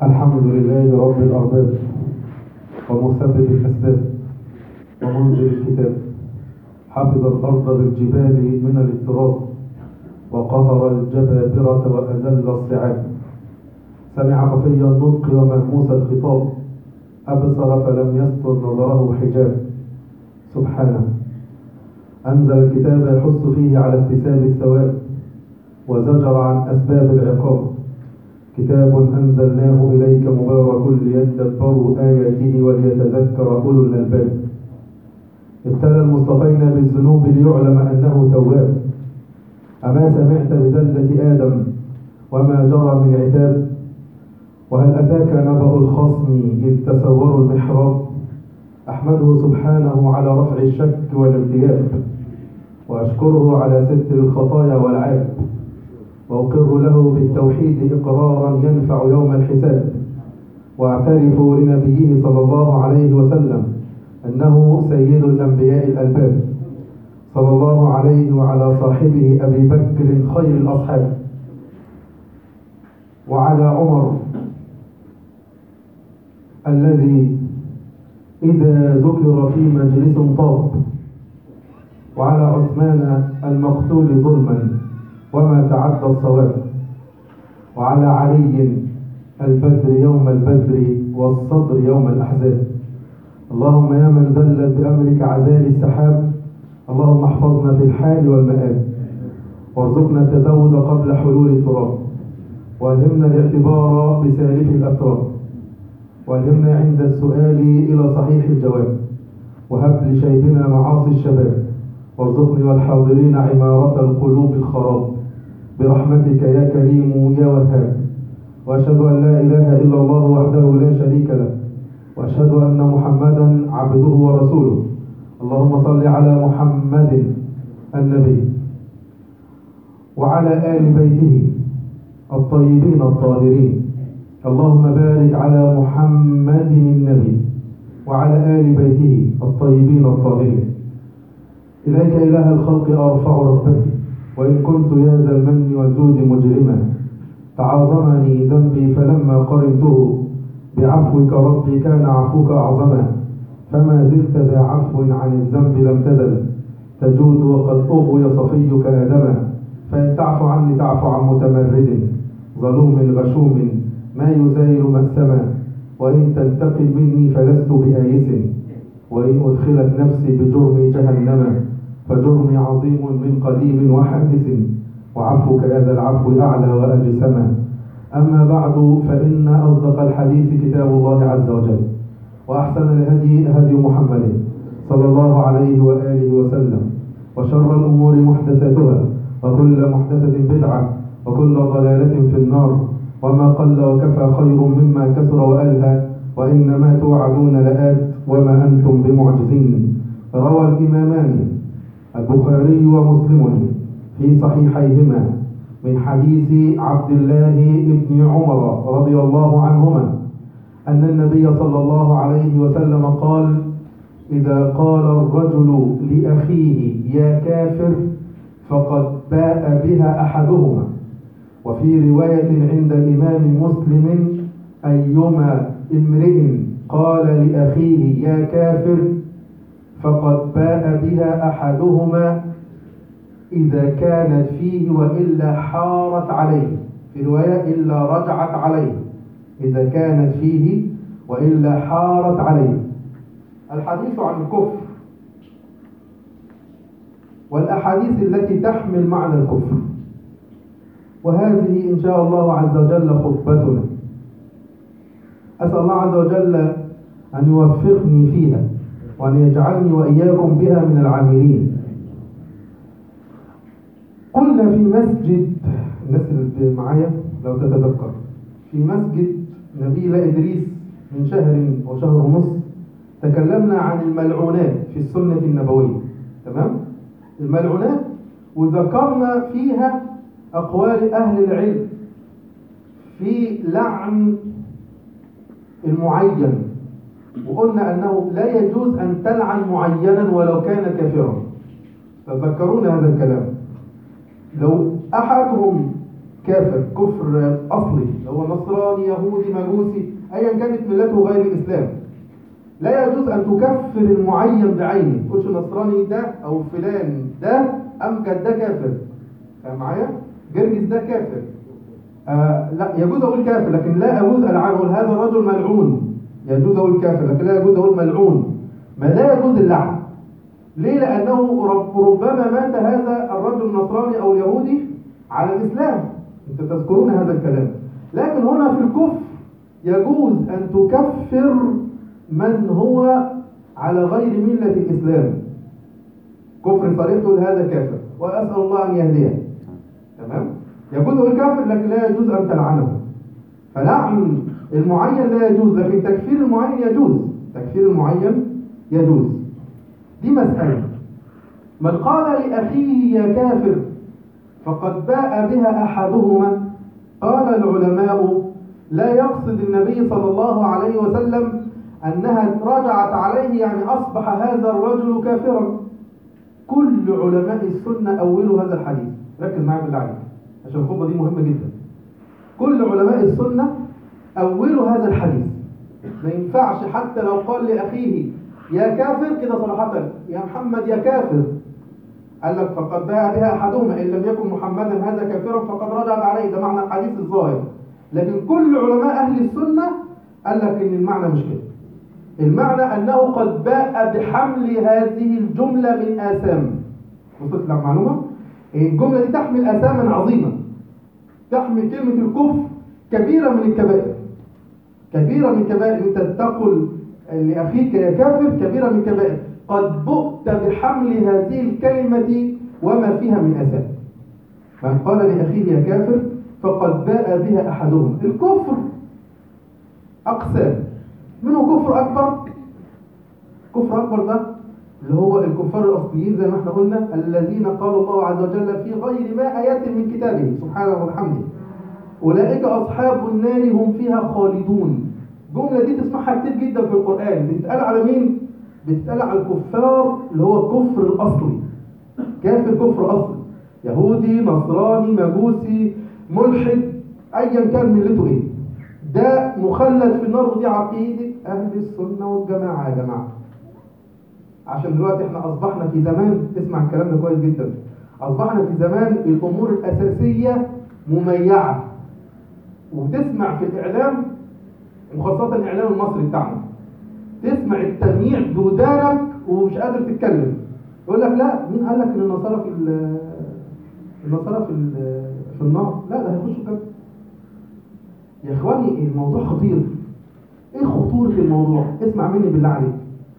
الحمد لله رب الأرباب ومسبب الأسباب ومنزل الكتاب حفظ الأرض بالجبال من الاضطراب وقهر الجبابرة وأذل الصعاب سمع خفي النطق ومهموس الخطاب أبصر فلم يستر نظره حجاب سبحانه أنزل الكتاب يحث فيه على اكتساب الثواب وزجر عن أسباب العقاب كتاب أنزلناه إليك مبارك ليدبروا آياته وليتذكر أولو الألباب ابتلى المصطفين بالذنوب ليعلم أنه تواب أما سمعت بزلة آدم وما جرى من عتاب وهل أتاك نبأ الخصم إذ تسوروا المحراب أحمده سبحانه على رفع الشك والارتياب وأشكره على ستر الخطايا والعاب وأقر له بالتوحيد إقرارا ينفع يوم الحساب وأعترف لنبيه صلى الله عليه وسلم أنه سيد الأنبياء الألباب صلى الله عليه وعلى صاحبه أبي بكر خير الأصحاب وعلى عمر الذي إذا ذكر في مجلس طاب وعلى عثمان المقتول ظلما وما تعدى الصواب وعلى علي البدر يوم البدر والصدر يوم الأحزاب اللهم يا من زلت بأمرك عزال السحاب اللهم احفظنا في الحال والمآب وارزقنا التزود قبل حلول التراب والهمنا الاعتبار بسالف الأتراب والهمنا عند السؤال إلى صحيح الجواب وهب لشيبنا معاصي الشباب وارزقني والحاضرين عمارة القلوب الخراب برحمتك يا كريم يا وهاب وأشهد أن لا إله إلا الله وحده لا شريك له وأشهد أن محمدا عبده ورسوله اللهم صل على محمد النبي وعلى آل بيته الطيبين الطاهرين اللهم بارك على محمد النبي وعلى آل بيته الطيبين الطاهرين إليك إله الخلق أرفع رغبتي وإن كنت يا ذا المن والجود مجرما تعاظمني ذنبي فلما قرنته بعفوك ربي كان عفوك أعظما فما زلت ذا عفو عن الذنب لم تزل تجود وقد أغوي صفيك آدما فإن تعفو عني تعفو عن متمرد ظلوم غشوم ما يزايل مأسما وإن تنتقم مني فلست بآيس وإن أدخلت نفسي بجرم جهنم فجرمي عظيم من قديم وحادث وعفوك يا ذا العفو أعلى وأجسما أما بعد فإن أصدق الحديث كتاب الله عز وجل وأحسن الهدي هدي محمد صلى الله عليه وآله وسلم وشر الأمور محدثاتها وكل محدثة بدعة وكل ضلالة في النار وما قل وكفى خير مما كثر وألهى وإنما توعدون لآت وما أنتم بمعجزين روى الإمامان البخاري ومسلم في صحيحيهما من حديث عبد الله بن عمر رضي الله عنهما أن النبي صلى الله عليه وسلم قال إذا قال الرجل لأخيه يا كافر فقد باء بها أحدهما وفي رواية عند الإمام مسلم أيما امرئ قال لأخيه يا كافر فقد باء بها أحدهما إذا كانت فيه وإلا حارت عليه في رواية إلا رجعت عليه إذا كانت فيه وإلا حارت عليه الحديث عن الكفر والأحاديث التي تحمل معنى الكفر وهذه إن شاء الله عز وجل خطبتنا أسأل الله عز وجل أن يوفقني فيها وأن يجعلني وإياكم بها من العاملين قلنا في مسجد الناس اللي معايا لو تتذكر في مسجد نبيل إدريس من شهر أو شهر ونص تكلمنا عن الملعونات في السنة النبوية تمام الملعونات وذكرنا فيها أقوال أهل العلم في لعن المعين وقلنا أنه لا يجوز أن تلعن معينا ولو كان كافرا تذكرون هذا الكلام لو أحدهم كافر كفر اصلي اللي هو نصراني يهودي مجوسي ايا كانت ملته غير الاسلام لا يجوز ان تكفر المعين بعينه ما تقولش نصراني ده او فلان ده امجد ده كافر فاهم معايا جرجس ده كافر آه لا يجوز اقول كافر لكن لا يجوز العن اقول هذا الرجل ملعون يجوز اقول كافر لكن لا يجوز اقول ملعون ما لا يجوز اللعن ليه لانه رب ربما مات هذا الرجل النصراني او اليهودي على الاسلام انت تذكرون هذا الكلام لكن هنا في الكفر يجوز ان تكفر من هو على غير مله الاسلام كفر صريح تقول هذا كافر واسال الله ان يهديه تمام يجوز الكافر لكن لا يجوز ان تلعنه فلعن المعين لا يجوز لكن تكفير المعين يجوز تكفير المعين يجوز دي مسألة من قال لأخيه يا كافر فقد باء بها أحدهما قال العلماء لا يقصد النبي صلى الله عليه وسلم أنها رجعت عليه يعني أصبح هذا الرجل كافرا كل علماء السنة أولوا هذا الحديث ركز معايا بالله عليك عشان الخطبة دي مهمة جدا كل علماء السنة أولوا هذا الحديث ما ينفعش حتى لو قال لأخيه يا كافر كده صراحة يا محمد يا كافر قال لك فقد باع بها أحدهما إن لم يكن محمدا هذا كافرا فقد رجعت عليه ده معنى الحديث الظاهر لكن كل علماء أهل السنة قال لك إن المعنى مش كده المعنى أنه قد باء بحمل هذه الجملة من آثام وصلت لك معلومة؟ الجملة دي تحمل آثاما عظيمة تحمل كلمة الكفر كبيرة من الكبائر كبيرة من الكبائر أنت تقول لأخيك يا كافر كبيرة من الكبائر قد بؤت بحمل هذه الكلمة وما فيها من أساء من قال لأخيه يا كافر فقد باء بها أحدهم الكفر أقسام منه كفر أكبر كفر أكبر ده اللي هو الكفار الأصليين زي ما احنا قلنا الذين قال الله عز وجل في غير ما آيات من كتابه سبحانه وبحمده أولئك أصحاب النار هم فيها خالدون الجملة دي تسمعها كتير جدا في القرآن بتتقال على مين؟ بتتقال على الكفار اللي هو الكفر الأصلي كافر كفر أصلي يهودي نصراني مجوسي ملحد أيا كان ملته إيه ده مخلد في النار ودي عقيدة أهل السنة والجماعة يا جماعة عشان دلوقتي احنا أصبحنا في زمان اسمع الكلام ده كويس جدا أصبحنا في زمان الأمور الأساسية مميعة وتسمع في الإعلام وخاصة الإعلام المصري بتاعنا تسمع التمييع بودانك ومش قادر تتكلم يقول لك لا مين قال لك ان النصارى في النصارى في في النار لا ده هيخشوا كده يا اخواني الموضوع خطير ايه خطورة الموضوع اسمع مني بالله عليك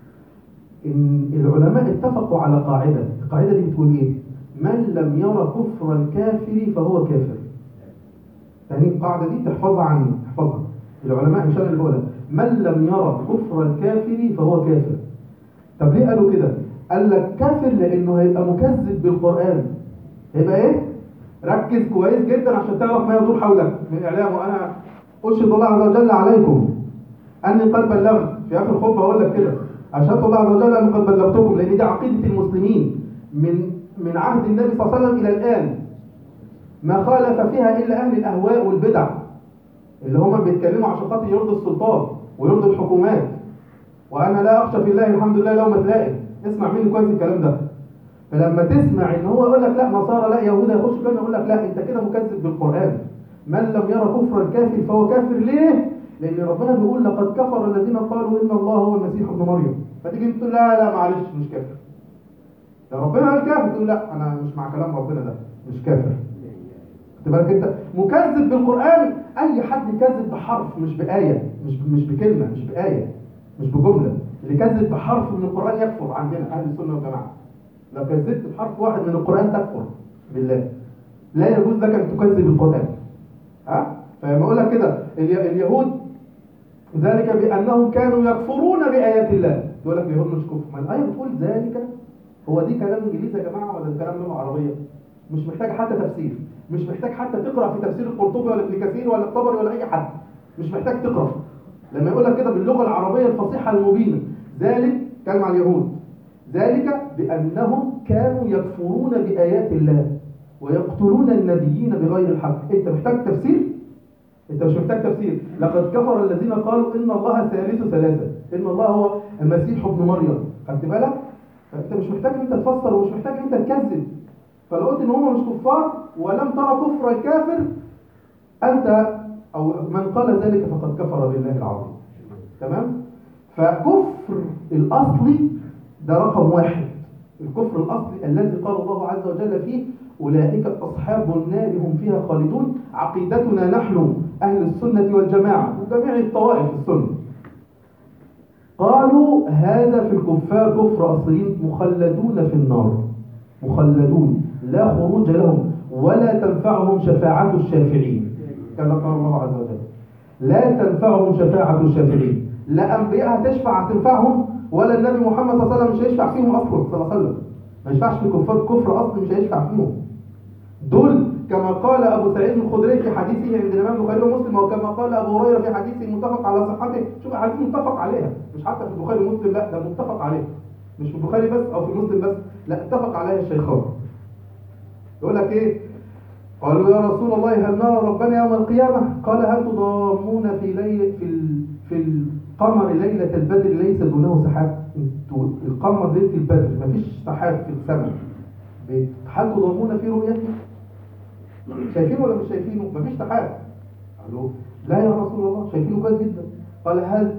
ان العلماء اتفقوا على قاعدة القاعدة دي بتقول ايه من لم يرى كفر الكافر فهو كافر يعني القاعدة دي تحفظها عني تحفظها العلماء مش انا اللي بقولها من لم يرى كفر الكافر فهو كافر طب ليه قالوا كده قال لك كافر لانه هيبقى مكذب بالقران هيبقى ايه ركز كويس جدا عشان تعرف ما يدور حولك من اعلام وانا اشهد الله عز وجل عليكم اني قد بلغت في اخر الخطبه اقول لك كده اشهد الله عز وجل اني قد بلغتكم لان دي عقيده المسلمين من من عهد النبي صلى الله عليه وسلم الى الان ما خالف فيها الا اهل الاهواء والبدع اللي هم بيتكلموا عشان خاطر يرضوا السلطان ويرضوا الحكومات وانا لا اخشى في الله الحمد لله لو ما تلاقي اسمع مني كويس الكلام ده فلما تسمع ان هو يقول لك لا نصارى لا يهود يخش الجنه يقول لك لا انت كده مكذب بالقران من لم يرى كفر الكافر فهو كافر ليه لان ربنا بيقول لقد كفر الذين قالوا ان الله هو المسيح ابن مريم فتيجي تقول لا لا معلش مش كافر ده ربنا قال كافر تقول لا انا مش مع كلام ربنا ده مش كافر خد بالك انت مكذب بالقران اي حد يكذب بحرف مش بايه مش مش بكلمه مش بايه مش بجمله اللي كذب بحرف من القران يكفر عندنا اهل السنه والجماعه لو كذبت بحرف واحد من القران تكفر بالله لا يجوز لك ان تكذب القران ها فلما اقول لك كده اليهود ذلك بانهم كانوا يكفرون بايات الله يقول لك اليهود مش كفر ما الايه بتقول ذلك هو دي كلام انجليزي يا جماعه ولا كلام لغه عربيه مش محتاج حتى تفسير مش محتاج حتى تقرا في تفسير القرطبي ولا ابن كثير ولا الطبري ولا اي حد مش محتاج تقرا لما يقول لك كده باللغه العربيه الفصيحه المبينه ذلك كلمه على اليهود ذلك بانهم كانوا يكفرون بايات الله ويقتلون النبيين بغير الحق انت محتاج تفسير انت مش محتاج تفسير لقد كفر الذين قالوا ان الله ثالث ثلاثه ان الله هو المسيح ابن مريم خدت بالك فانت مش محتاج ان انت تفسر ومش محتاج ان انت تكذب فلو قلت ان هم مش كفار ولم ترى كفر الكافر انت او من قال ذلك فقد كفر بالله العظيم تمام فكفر الاصلي ده رقم واحد الكفر الاصلي الذي قال الله عز وجل فيه أولئك أصحاب النار هم فيها خالدون عقيدتنا نحن أهل السنة والجماعة وجميع الطوائف السنة قالوا هذا في الكفار كفر أصليين مخلدون في النار مخلدون لا خروج لهم ولا تنفعهم شفاعة الشافعين كما قال الله عز وجل لا تنفعهم شفاعة الشافعين لا أنبياء هتشفع تنفعهم ولا النبي محمد صلى الله عليه وسلم مش هيشفع فيهم أصلا صلى الله عليه وسلم ما يشفعش في الكفار كفر أصلي مش هيشفع فيهم دول كما قال أبو سعيد الخدري في حديثه عند الإمام البخاري ومسلم وكما قال أبو هريرة في حديثه المتفق على صحته شوف حديث متفق عليها مش حتى في البخاري ومسلم لا ده متفق عليه مش في البخاري بس أو في مسلم بس لا اتفق عليها الشيخان يقول لك إيه قالوا يا رسول الله هل نرى ربنا يوم القيامة قال هل تضامون في ليلة في ال... في القمر ليلة البدر ليس دونه سحاب انتوا القمر ليلة البدر مفيش سحاب في السماء هل تضامون في رؤيته شايفينه ولا مش شايفينه مفيش سحاب قالوا لا يا رسول الله شايفينه كويس جدا قال هل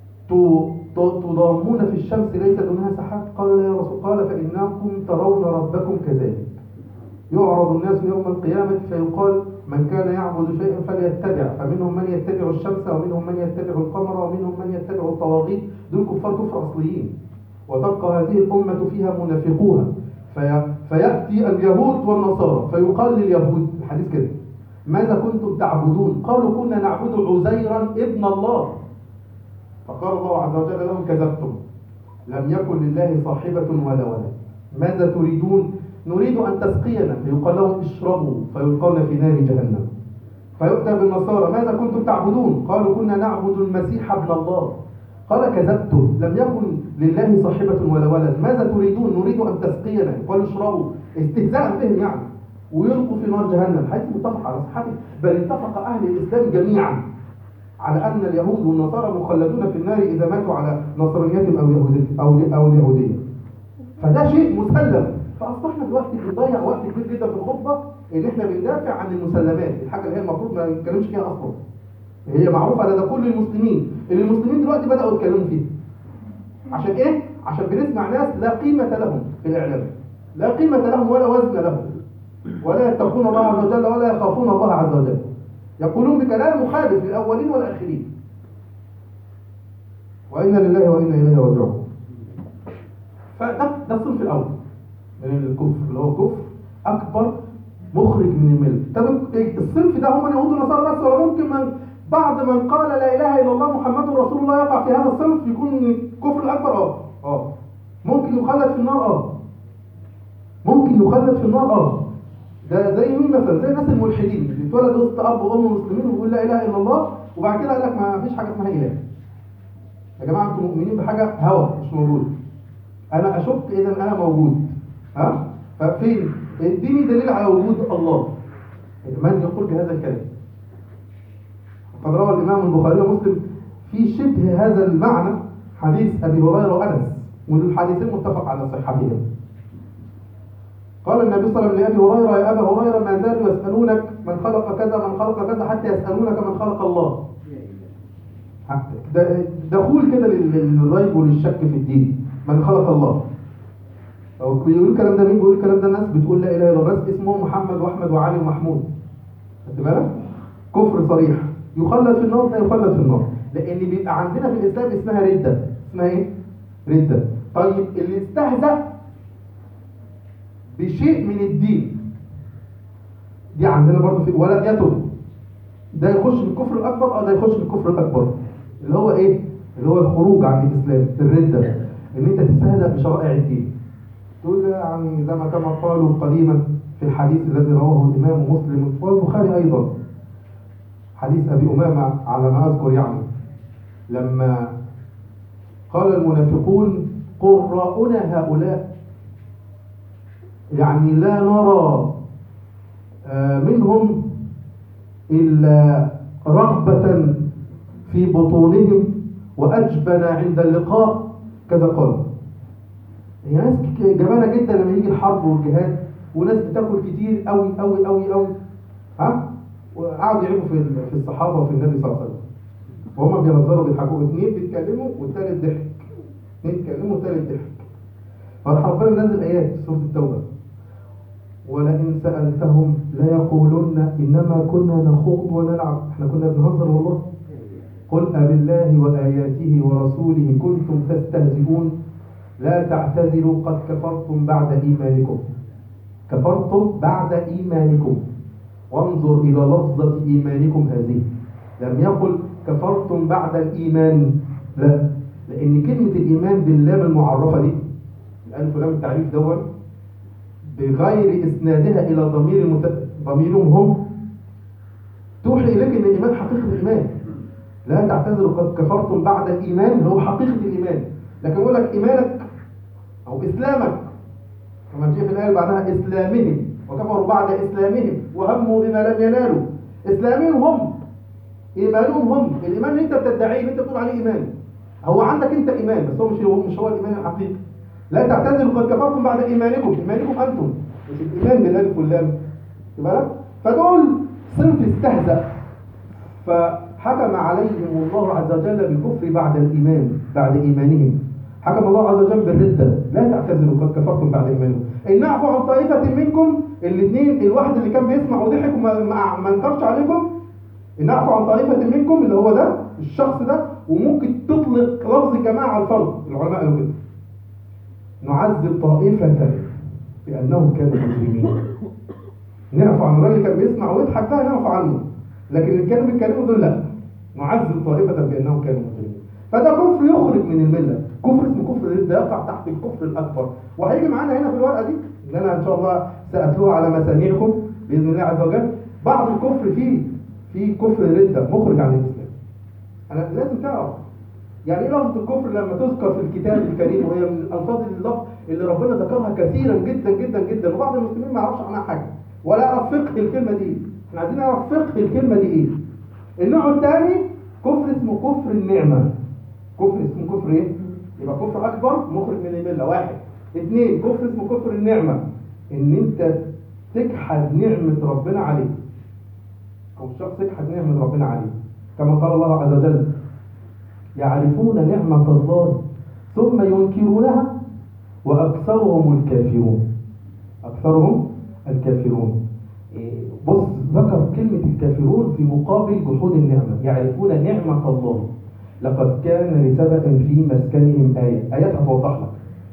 تضامون في الشمس ليس دونها سحاب قال لا يا رسول قال فإنكم ترون ربكم كذلك يعرض الناس يوم القيامة فيقال من كان يعبد شيئا فليتبع فمنهم من يتبع الشمس ومنهم من يتبع القمر ومنهم من يتبع الطواغيت دول كفار كفر أصليين وتبقى هذه الأمة فيها منافقوها في فيأتي اليهود والنصارى فيقال لليهود الحديث كده ماذا كنتم تعبدون قالوا كنا نعبد عزيرا ابن الله فقال الله عز وجل لهم كذبتم لم يكن لله صاحبة ولا ولد ماذا تريدون نريد أن تسقينا فيقال لهم اشربوا فيلقون في نار جهنم فيؤتى بالنصارى ماذا كنتم تعبدون قالوا كنا نعبد المسيح ابن الله قال كذبتم لم يكن لله صاحبة ولا ولد ماذا تريدون نريد أن تسقينا قالوا اشربوا استهزاء بهم يعني ويلقوا في نار جهنم حيث متفق على صحته بل اتفق أهل الإسلام جميعا على أن اليهود والنصارى مخلدون في النار إذا ماتوا على نصرانيتهم أو يهودية أو أو اليهودية فده شيء مسلم فأصبحنا دلوقتي بنضيع وقت كبير جدا في الخطبة إن إحنا بندافع عن المسلمات الحاجة اللي هي المفروض ما نتكلمش فيها أصلا هي معروفة لدى كل المسلمين اللي المسلمين دلوقتي بدأوا يتكلموا فيها عشان إيه؟ عشان بنسمع ناس لا قيمة لهم في الإعلام لا قيمة لهم ولا وزن لهم ولا يتقون الله عز وجل ولا يخافون الله عز وجل يقولون بكلام مخالف للأولين والآخرين وإنا لله وإنا إليه راجعون فده ده الصنف الأول من الكفر اللي هو كفر أكبر مخرج من الملة طب الصنف ده هم اليهود والنصارى بس ولا ممكن من بعد من قال لا إله إلا الله محمد رسول الله يقع في هذا الصنف يكون كفر الأكبر اه اه ممكن يخلد في النار اه ممكن يخلد في النار اه ده زي مين مثلا زي الناس الملحدين اللي اتولد وسط اب وام مسلمين ويقول لا اله الا الله وبعد كده قال لك ما فيش حاجه اسمها اله يا جماعه انتم مؤمنين بحاجه هوى مش موجود انا اشك اذا انا موجود ها ففين اديني دليل على وجود الله من يقول بهذا الكلام قد روى الامام البخاري ومسلم في شبه هذا المعنى حديث ابي هريره وانس والحديثين متفق على صحتهما قال النبي صلى الله عليه وسلم لأبي هريرة يا أبا هريرة ما زالوا يسألونك من خلق كذا من خلق كذا حتى يسألونك من خلق الله دخول كده للريب وللشك في الدين من خلق الله أو بيقول الكلام ده مين بيقول الكلام ده الناس بتقول لا إله إلا الله بس اسمهم محمد وأحمد وعلي ومحمود خدت بالك كفر صريح يخلد في النار لا يخلد في النار لأن بيبقى عندنا في الإسلام اسمها ردة اسمها إيه؟ ردة طيب اللي استهزأ بشيء من الدين دي عندنا برضه في ولم يتب ده يخش في الكفر الاكبر اه ده يخش في الكفر الاكبر اللي هو ايه اللي هو الخروج عن الاسلام الرده ان انت تستهزأ بشرائع الدين تقول يعني زي ما كما قالوا قديما في الحديث الذي رواه الامام مسلم والبخاري ايضا حديث ابي امامه على ما اذكر يعني لما قال المنافقون قراؤنا هؤلاء يعني لا نرى آه، منهم إلا رغبة في بطونهم وأجبن عند اللقاء كذا قال هي ناس ك- جبانة جدا لما يجي الحرب والجهاد وناس بتاكل كتير قوي قوي قوي قوي ها وقعدوا يعيبوا في ال- في الصحابة وفي النبي صلى الله عليه وسلم وهم بيهزروا بيضحكوا اثنين بيتكلموا والثالث ضحك اثنين بيتكلموا والثالث ضحك فراح ربنا نزل آيات في سورة التوبة ولئن سألتهم ليقولن إنما كنا نخوض ونلعب احنا كنا بنهزر والله قل أبالله وآياته ورسوله كنتم تستهزئون لا تعتذروا قد كفرتم بعد إيمانكم كفرتم بعد إيمانكم وانظر إلى لفظة إيمانكم هذه لم يقل كفرتم بعد الإيمان لا لأن كلمة الإيمان باللام المعرفة دي الألف ولام التعريف دول بغير إسنادها إلى ضمير المت... ضميرهم هم توحي إليك أن الإيمان حقيقة الإيمان لا تعتذروا قد كفرتم بعد الإيمان اللي هو حقيقة الإيمان لكن يقول لك إيمانك أو إسلامك كما جاء في الآية اللي بعدها إسلامهم وكفروا بعد إسلامهم وهموا بما لم ينالوا إسلامهم هم إيمانهم هم الإيمان اللي أنت بتدعيه اللي أنت بتقول عليه إيمان هو عندك أنت إيمان بس هو مش هو مش هو الإيمان الحقيقي لا تعتذروا قد كفرتم بعد إيمانكم إيمانكم أنتم مش الإيمان بالألف واللام خد بالك فدول صنف استهزأ فحكم عليهم الله عز وجل بالكفر بعد الإيمان بعد إيمانهم حكم الله عز وجل بالردة لا تعتذروا قد كفرتم بعد إيمانكم إن نعفو عن طائفة منكم الاثنين الواحد اللي كان بيسمع وضحك وما ما ما انكرش عليكم إن نعفو عن طائفة منكم اللي هو ده الشخص ده وممكن تطلق لفظ الجماعة على الفرد العلماء قالوا كده نعذب طائفة بأنهم كانوا مجرمين نعفو عن الراجل اللي كان بيسمع ويضحك ده نعفو عنه لكن اللي كانوا بيتكلموا دول لا نعذب طائفة بأنهم كانوا مجرمين فده كفر يخرج من الملة كفر اسمه كفر الردة يقع تحت الكفر الأكبر وهيجي معانا هنا في الورقة دي اللي أنا إن شاء الله سأتلوها على مسامعكم بإذن الله عز وجل بعض الكفر فيه في كفر الردة مخرج عن الإسلام أنا لازم تعرف يعني ايه لفظ الكفر لما تذكر في الكتاب الكريم وهي من الألفاظ اللفظ اللي ربنا ذكرها كثيرا جدا جدا جدا وبعض المسلمين ما يعرفش عنها حاجة ولا يعرف فقه الكلمة دي احنا عايزين نعرف فقه الكلمة دي ايه النوع الثاني كفر اسمه كفر النعمة كفر اسمه كفر ايه يبقى كفر اكبر مخرج من المله واحد اثنين كفر اسمه كفر النعمه ان انت تجحد نعمه ربنا عليك او الشخص يجحد نعمه ربنا عليه كما قال الله عز وجل يعرفون نعمه الله ثم ينكرونها واكثرهم الكافرون اكثرهم الكافرون إيه، بص ذكر كلمه الكافرون في مقابل جحود النعمه يعرفون نعمه الله لقد كان لسبأ في مسكنهم آية آيات هتوضح لك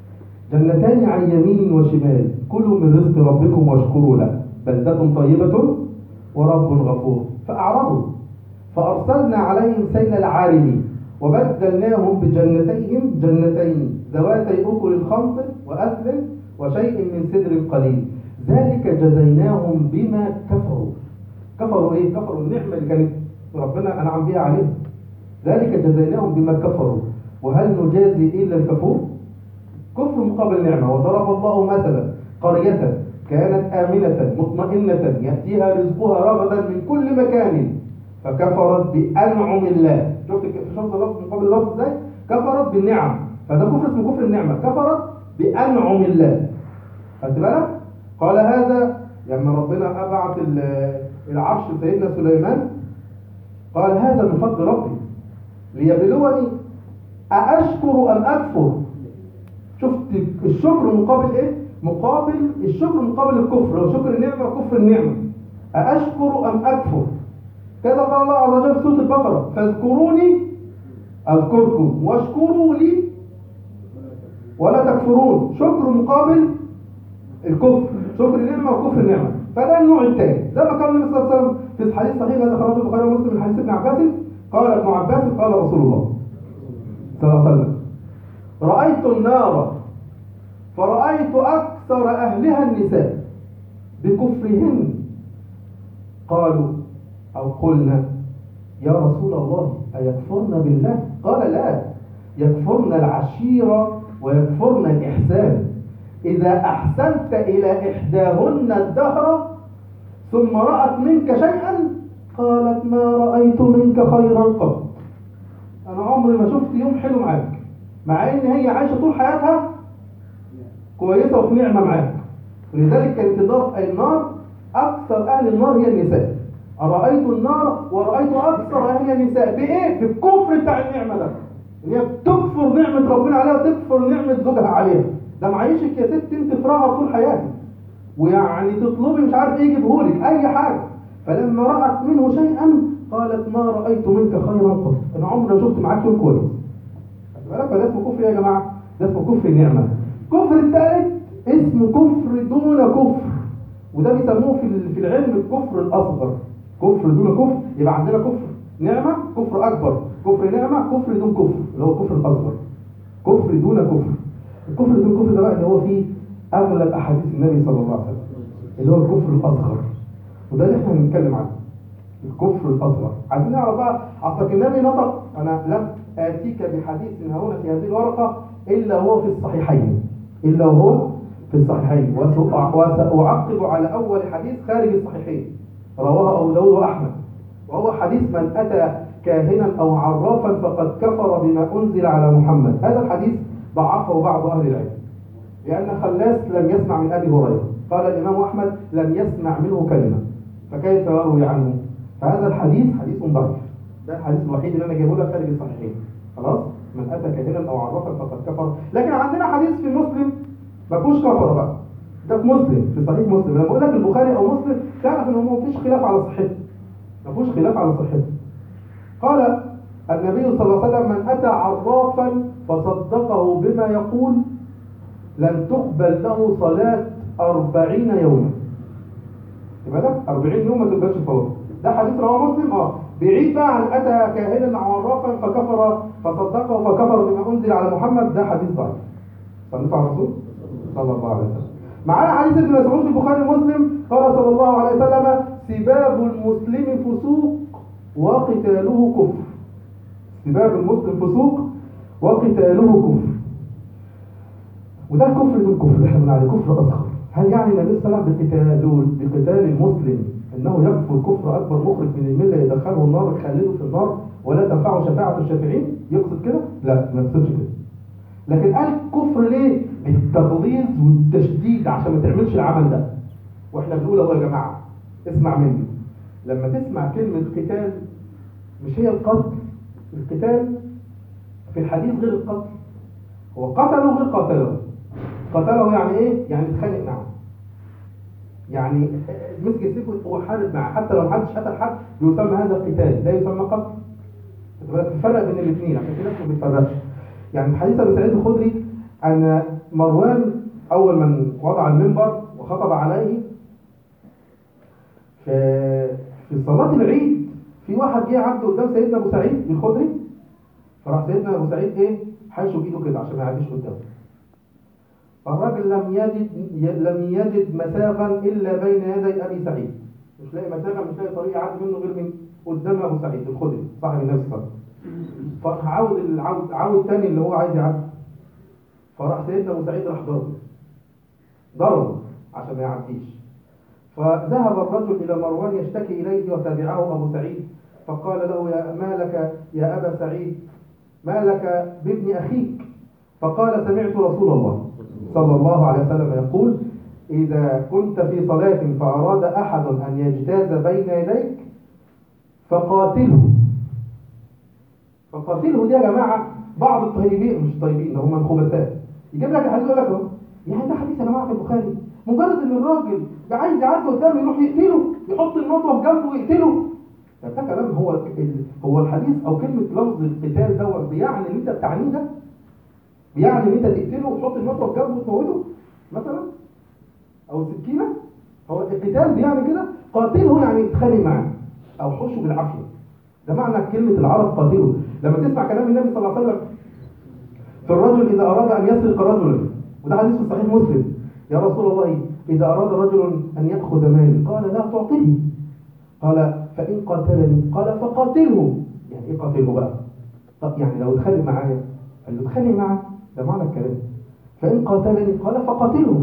جنتان عن يمين وشمال كلوا من رزق ربكم واشكروا له بلدة طيبة ورب غفور فأعرضوا فأرسلنا عليهم سيل العارم وبدلناهم بجنتيهم جنتين ذواتي أكل خمط وأثل وشيء من سدر قليل ذلك جزيناهم بما كفروا كفروا ايه؟ كفروا النعمة اللي كانت ربنا أنعم بها عليهم ذلك جزيناهم بما كفروا وهل نجازي إلا الكفور كفر مقابل نعمة وضرب الله مثلا قرية كانت آمنة مطمئنة يأتيها رزقها رغدا من كل مكان فكفرت بأنعم الله شفت شفت اللفظ مقابل اللفظ ازاي كفرت بالنعم فده كفر اسمه كفر النعمة كفرت بأنعم الله خدت بالك قال هذا لما ربنا أبعت العرش لسيدنا سليمان قال هذا من فضل ربي ليبلوني أأشكر أم أكفر شفت الشكر مقابل إيه مقابل الشكر مقابل الكفر لو شكر النعمة وكفر النعمة أأشكر أم أكفر كذا قال الله عز وجل في سورة البقرة فاذكروني أذكركم واشكروا لي ولا تكفرون شكر مقابل الكفر شكر النعمة وكفر النعمة فده النوع الثاني زي ما قال النبي صلى الله عليه وسلم في الحديث صحيح هذا خرجه البخاري ومسلم من حديث ابن عباس قال ابن عباس قال رسول الله صلى الله عليه وسلم رأيت النار فرأيت أكثر أهلها النساء بكفرهن قالوا أو قلنا يا رسول الله أيكفرن بالله قال لا يكفرن العشيرة ويكفرن الإحسان إذا أحسنت إلى إحداهن الدهر ثم رأت منك شيئا قالت ما رأيت منك خيرا قط أنا عمري ما شفت يوم حلو معاك مع إن هي عايشة طول حياتها كويسة وفي نعمة معاك ولذلك كانت النار النار أكثر أهل النار هي النساء أرأيت النار ورأيت أكثر أهل النساء بإيه؟ بالكفر بتاع النعمة ده إن هي بتكفر نعمة ربنا عليها وتكفر نعمة زوجها عليها ده معيشك يا ست انت في رغبة طول حياتك ويعني تطلبي مش عارف ايه يجيبهولك اي حاجة فلما رأت منه شيئا قالت ما رأيت منك خيرا قط انا عمري ما شفت معاك يوم كويس خد بالك فده اسمه كفر يا جماعة ده اسمه كفر النعمة كفر الثالث اسمه كفر دون كفر وده بيسموه في ال- في العلم الكفر الاصغر كفر دون كفر يبقى عندنا كفر نعمة كفر اكبر كفر نعمة كفر دون كفر اللي هو الكفر الاصغر كفر دون كفر الكفر دون كفر ده بقى اللي هو فيه اغلب احاديث النبي صلى الله عليه وسلم اللي هو الكفر الاصغر وده اللي احنا هنتكلم عنه الكفر الاصغر عايزين نعرف بقى اصل النبي نطق انا لم اتيك بحديث هنا في هذه الورقه الا هو في الصحيحين الا وهو في الصحيحين وسأع- وساعقب على اول حديث خارج الصحيحين رواه ابو داود واحمد وهو حديث من اتى كاهنا او عرافا فقد كفر بما انزل على محمد هذا الحديث ضعفه بعض اهل العلم لأن خلاس لم يسمع من أبي هريرة قال الإمام أحمد لم يسمع منه كلمة فكيف يروي عنه فهذا الحديث حديث ضعيف ده الحديث الوحيد اللي أنا جايبه لك خارج الصحيحين خلاص من أتى كاهنا أو عرفا فقد كفر لكن عندنا حديث في مسلم ما فيهوش كفر بقى ده في مسلم في صحيح مسلم لما بقول لك البخاري أو مسلم تعرف إن هو ما فيش خلاف على صحته ما فيهوش خلاف على صحته قال النبي صلى الله عليه وسلم من أتى عرافا فصدقه بما يقول لن تقبل له صلاة أربعين يوما يبقى ده أربعين يوم ما تقبلش صلاة ده حديث رواه مسلم اه بعيد بقى عن أتى كاهنا عرافا فكفر فصدقه فكفر بما أنزل على محمد ده حديث ضعيف صليت على الرسول صلى الله عليه وسلم معانا حديث ابن مسعود في البخاري ومسلم قال صلى الله عليه وسلم سباب المسلم فسوق وقتاله كفر سباب المسلم فسوق وقتاله كفر وده الكفر دون كفر اللي احنا بنقول عليه كفر اصغر هل يعني النبي صلى الله عليه وسلم بقتال بقتال المسلم انه يكفر كفر اكبر مخرج من المله يدخله النار يخلده في النار ولا تنفعه شفاعه الشافعين يقصد كده لا ما يقصدش كده لكن قال كفر ليه بالتغليظ والتشديد عشان ما تعملش العمل ده واحنا بنقول اهو يا جماعه اسمع مني لما تسمع كلمه قتال مش هي القتل القتال في الحديث غير القتل هو قتله غير قتله قتله يعني ايه يعني اتخانق معه يعني مسك السيف وحارب معه حتى لو محدش قتل حد يسمى هذا قتال لا يسمى قتل خد بالك تفرق بين الاثنين عشان في ناس ما بتفرقش يعني في حديث ابي سعيد الخدري ان مروان اول من وضع المنبر وخطب عليه في في صلاه العيد في واحد جه عدى قدام سيدنا ابو سعيد الخدري فراح سيدنا ابو سعيد ايه حيشه بايده كده عشان ما يعديش قدامه الراجل لم يجد لم يجد مساغا الا بين يدي ابي سعيد مش لاقي مساغا مش لاقي طريق يعدي منه غير من قدام ابو سعيد الخدري صاحب النبي صلى الله عليه وسلم فعاود العود عاود تاني اللي هو عايز يعدي فراح سيدنا ابو سعيد راح ضربه ضربه عشان ما يعديش فذهب الرجل الى مروان يشتكي اليه وتبعه ابو سعيد فقال له يا ما لك يا ابا سعيد ما لك بابن اخيك فقال سمعت رسول الله صلى الله عليه وسلم يقول إذا كنت في صلاة فأراد أحد أن يجتاز بين يديك فقاتله فقاتله دي يا جماعة بعض الطيبين مش طيبين هم الخبثاء يجيب لك الحديث يقول لك اهو يعني ده حديث يا جماعة في البخاري مجرد ان الراجل ده عايز يعدي قدامه يروح يقتله يحط المطوه في جنبه ويقتله ده ده كلام هو ال- هو الحديث او كلمه لفظ القتال دوت بيعني اللي انت بتعنيه ده بيعني ان انت تقتله وتحط المطوه في جنبه وتموته مثلا او سكينه هو القتال بيعني كده قاتله يعني اتخانق معاه او حشه بالعافيه ده معنى كلمه العرب قاتله لما تسمع كلام النبي صلى الله عليه وسلم في الرجل اذا اراد ان يسرق رجلا وده حديث في صحيح مسلم يا رسول الله اذا اراد رجل ان ياخذ مالي قال لا تعطيه قال فان قاتلني قال فقاتله يعني ايه قاتله بقى طب يعني لو اتخانق معايا قال له اتخانق معاه ده معنى الكلام فإن قاتلني قال فقاتله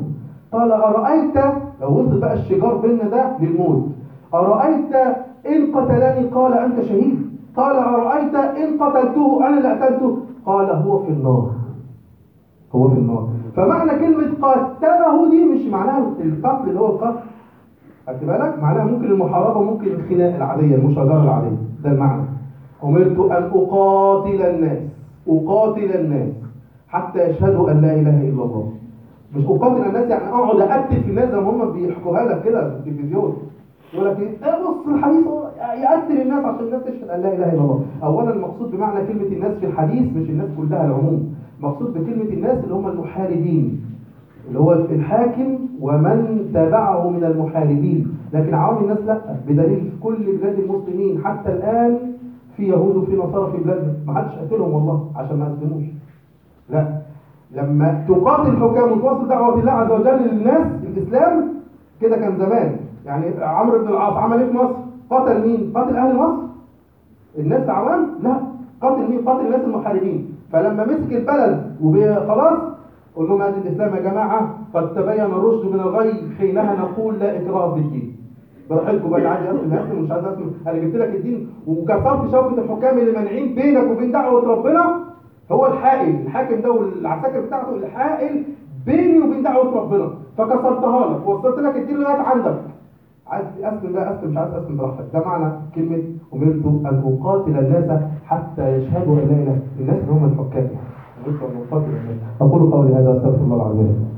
قال أرأيت لو وصل بقى الشجار بيننا ده للموت أرأيت إن قتلني قال أنت شهيد قال أرأيت إن قتلته أنا اللي قتلته قال هو في النار هو في النار فمعنى كلمة قتله دي مش معناها القتل اللي هو القتل خدت بالك معناها ممكن المحاربة ممكن الخناق العادية المشاجرة العادية ده المعنى أمرت أن أقاتل الناس أقاتل الناس حتى يشهدوا أن لا إله إلا الله مش أقاتل الناس يعني أقعد أقتل في الناس زي ما هم بيحكوها لك كده في التلفزيون يقول لك ايه ده بص الحديث هو يقتل الناس عشان الناس تشهد ان لا اله الا الله اولا المقصود بمعنى كلمه الناس في الحديث مش الناس كلها العموم مقصود بكلمه الناس اللي هم المحاربين اللي هو الحاكم ومن تبعه من المحاربين لكن عوام الناس لا بدليل في كل بلاد المسلمين حتى الان في يهود وفي نصارى في بلادنا ما حدش قتلهم والله عشان ما اسلموش لا لما تقاتل الحكام وتوصل دعوه الله عز وجل للناس الاسلام كده كان زمان يعني عمرو بن العاص عمل ايه في مصر قتل مين قتل اهل مصر الناس عوام لا قتل مين قتل الناس المحاربين فلما مسك البلد وخلاص قول لهم هذا الاسلام يا جماعه قد تبين الرشد من الغي حينها نقول لا اكراه في الدين براحتكم بقى اللي عايز يسلم يسلم مش عايز يسلم انا جبت لك الدين وكسرت شوكه الحكام اللي مانعين بينك وبين دعوه ربنا هو الحائل الحاكم ده والعساكر بتاعته الحائل بيني وبين دعوه ربنا فكسرتها لك ووصلت لك الدين لغايه عندك عايز اسلم لا اسلم مش عايز اسلم براحتك ده معنى كلمه امرت ان اقاتل الناس حتى يشهدوا ان لا اله الناس اللي هم الحكام يعني امرت ان اقاتل الناس اقول قولي هذا واستغفر الله العظيم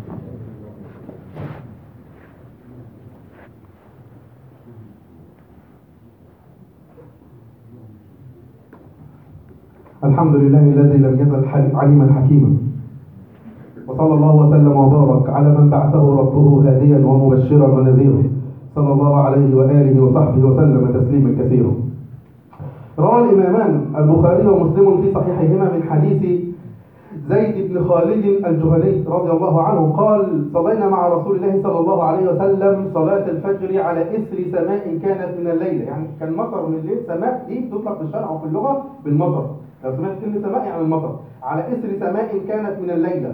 الحمد لله الذي لم يزل عليما حكيما وصلى الله وسلم وبارك على من بعثه ربه هاديا ومبشرا ونذيرا صلى الله عليه وآله وصحبه وسلم تسليما كثيرا روى الإمامان البخاري ومسلم في صحيحهما من حديث زيد بن خالد الجهني رضي الله عنه قال صلينا مع رسول الله صلى الله عليه وسلم صلاة الفجر على إثر سماء كانت من الليل يعني كان مطر من الليل سماء دي بتطلق في الشرع وفي اللغة بالمطر لو سمعت كلمة سماء يعني المطر على إثر سماء كانت من الليلة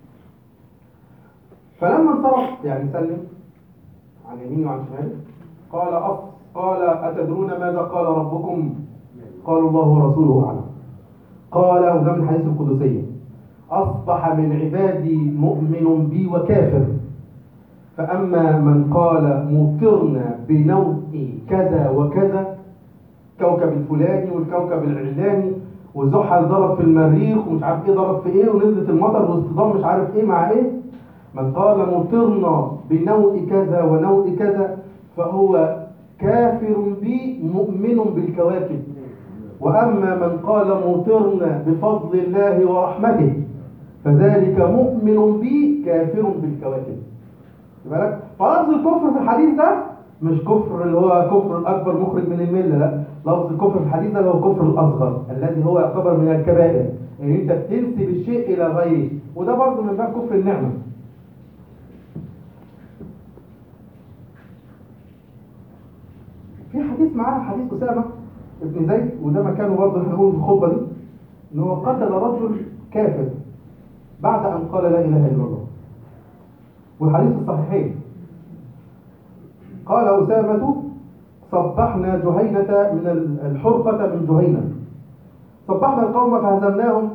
فلما انصرف يعني سلم عن يمينه وعن شماله قال أص قال أتدرون ماذا قال ربكم قالوا الله ورسوله أعلم قال وده من الحديث القدسية أصبح من عبادي مؤمن بي وكافر فأما من قال مطرنا بنوء كذا وكذا كوكب الفلاني والكوكب العلاني وزحل ضرب في المريخ ومش عارف ايه ضرب في ايه ونزلت المطر واصطدام مش عارف ايه مع ايه من قال مطرنا بنوء كذا ونوء كذا فهو كافر بي مؤمن بالكواكب وأما من قال مطرنا بفضل الله ورحمته فذلك مؤمن بي كافر بالكواكب بالك فلفظ الكفر في الحديث ده مش كفر اللي هو كفر الأكبر مخرج من الملة لا لفظ الكفر في الحديث ده اللي هو الكفر الأصغر الذي هو يعتبر من الكبائر ان يعني انت بتنسب الشيء إلى غيره وده برضه من باب كفر النعمة في حديث معاه حديث أسامة ابن زيد وده مكانه برضه احنا نقول في الخطبة دي ان هو قتل رجل كافر بعد أن قال لا إله إلا الله والحديث الصحيحين قال أسامة صبحنا جهينة من الحرقة من جهينة صبحنا القوم فهزمناهم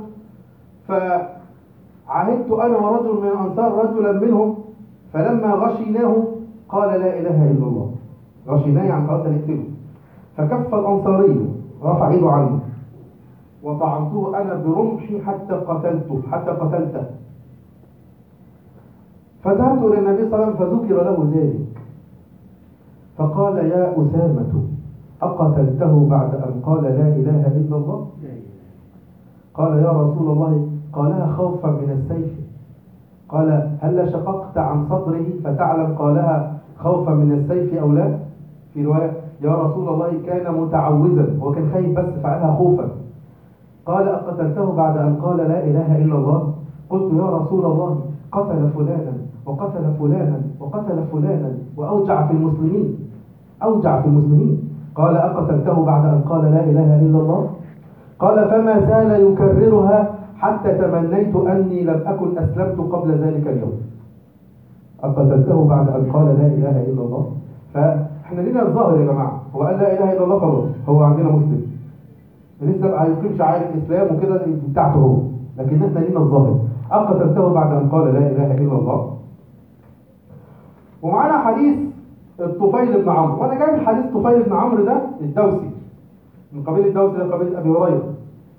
فعهدت أنا ورجل من الأنصار رجلا منهم فلما غشيناه قال لا إله إلا الله غشيناه يعني خلاص هنقتله فكف الأنصاري رفع ايده عنه وطعنته أنا برمحي حتى قتلته حتى قتلته فذهبت إلى النبي صلى الله عليه وسلم فذكر له ذلك فقال يا أسامة أقتلته بعد أن قال لا إله إلا الله قال يا رسول الله قالها خوفا من السيف قال هل شققت عن صدره فتعلم قالها خوفا من السيف أو لا في رواية يا رسول الله كان متعوذا هو كان خايف بس فعلها خوفا قال أقتلته بعد أن قال لا إله إلا الله قلت يا رسول الله قتل فلانا وقتل فلانا وقتل فلانا وأوجع في المسلمين أوجع في المسلمين قال أقتلته بعد أن قال لا إله إلا الله قال فما زال يكررها حتى تمنيت أني لم أكن أسلمت قبل ذلك اليوم أقتلته بعد أن قال لا إله إلا الله فإحنا لينا الظاهر يا جماعة هو قال لا إله إلا الله خلاص هو عندنا مسلم لسه بقى هيقيم شعائر الإسلام وكده دي بتاعته هو لكن إحنا لينا الظاهر أقتلته بعد أن قال لا إله إلا الله ومعانا حديث الطفيل بن عمرو وأنا جايب الحديث الطفيل بن عمرو ده الدوسي من قبيل الدوسي ده قبيل أبي هريرة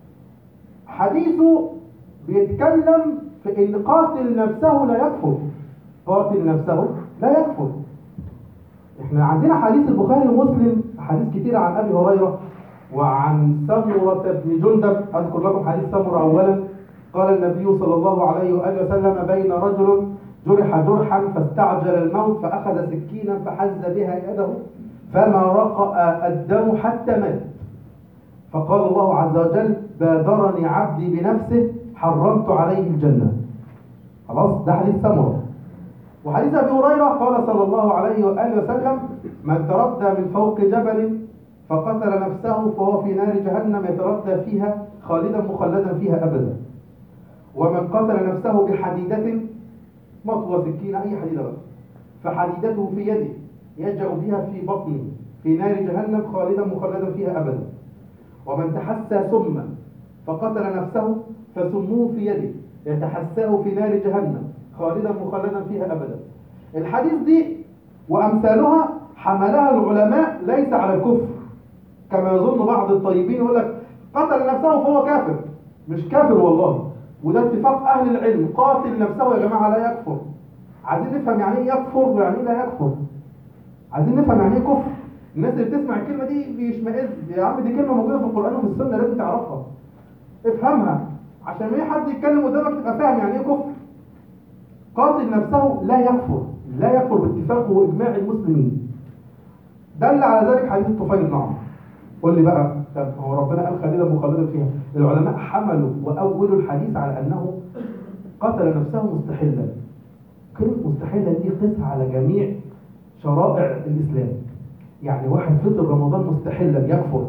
حديثه بيتكلم في ان قاتل نفسه لا يكفر قاتل نفسه لا يكفر احنا عندنا حديث البخاري ومسلم حديث كتير عن ابي هريره وعن سمرة بن جندب اذكر لكم حديث سمرة اولا قال النبي صلى الله عليه واله وسلم بين رجل جرح جرحا فاستعجل الموت فاخذ سكينا فحز بها يده فما رقأ الدم حتى مات فقال الله عز وجل بادرني عبدي بنفسه حرمت عليه الجنة خلاص ده حديث سمرة وحديث أبي هريرة قال صلى الله عليه وآله وسلم من تردى من فوق جبل فقتل نفسه فهو في نار جهنم يتردى فيها خالدا مخلدا فيها أبدا ومن قتل نفسه بحديدة مطوى سكينة أي حديدة بقى فحديدته في يده يجأ بها في بطنه في نار جهنم خالدا مخلدا فيها أبدا ومن تحسى سما فقتل نفسه فسموه في يده يتحساه في نار جهنم خالدا مخلدا فيها أبدا الحديث دي وأمثالها حملها العلماء ليس على الكفر كما يظن بعض الطيبين يقول لك قتل نفسه فهو كافر مش كافر والله وده اتفاق أهل العلم قاتل نفسه يا جماعة لا يكفر عايزين نفهم يعني ايه يكفر ويعني ايه لا يكفر عايزين نفهم يعني ايه كفر الناس اللي بتسمع الكلمة دي بيشمئز يا عم دي كلمة موجودة في القرآن وفي السنة لازم تعرفها افهمها عشان ما حد يتكلم قدامك تبقى فاهم يعني ايه كفر قاتل نفسه لا يكفر لا يكفر باتفاق واجماع المسلمين دل على ذلك حديث الطفيل بن عمرو قول لي بقى طب هو ربنا قال خالدا مخلدا فيها العلماء حملوا واولوا الحديث على انه قتل نفسه مستحلا كلمه مستحلا دي قسها على جميع شرائع الاسلام يعني واحد فطر رمضان مستحلا يكفر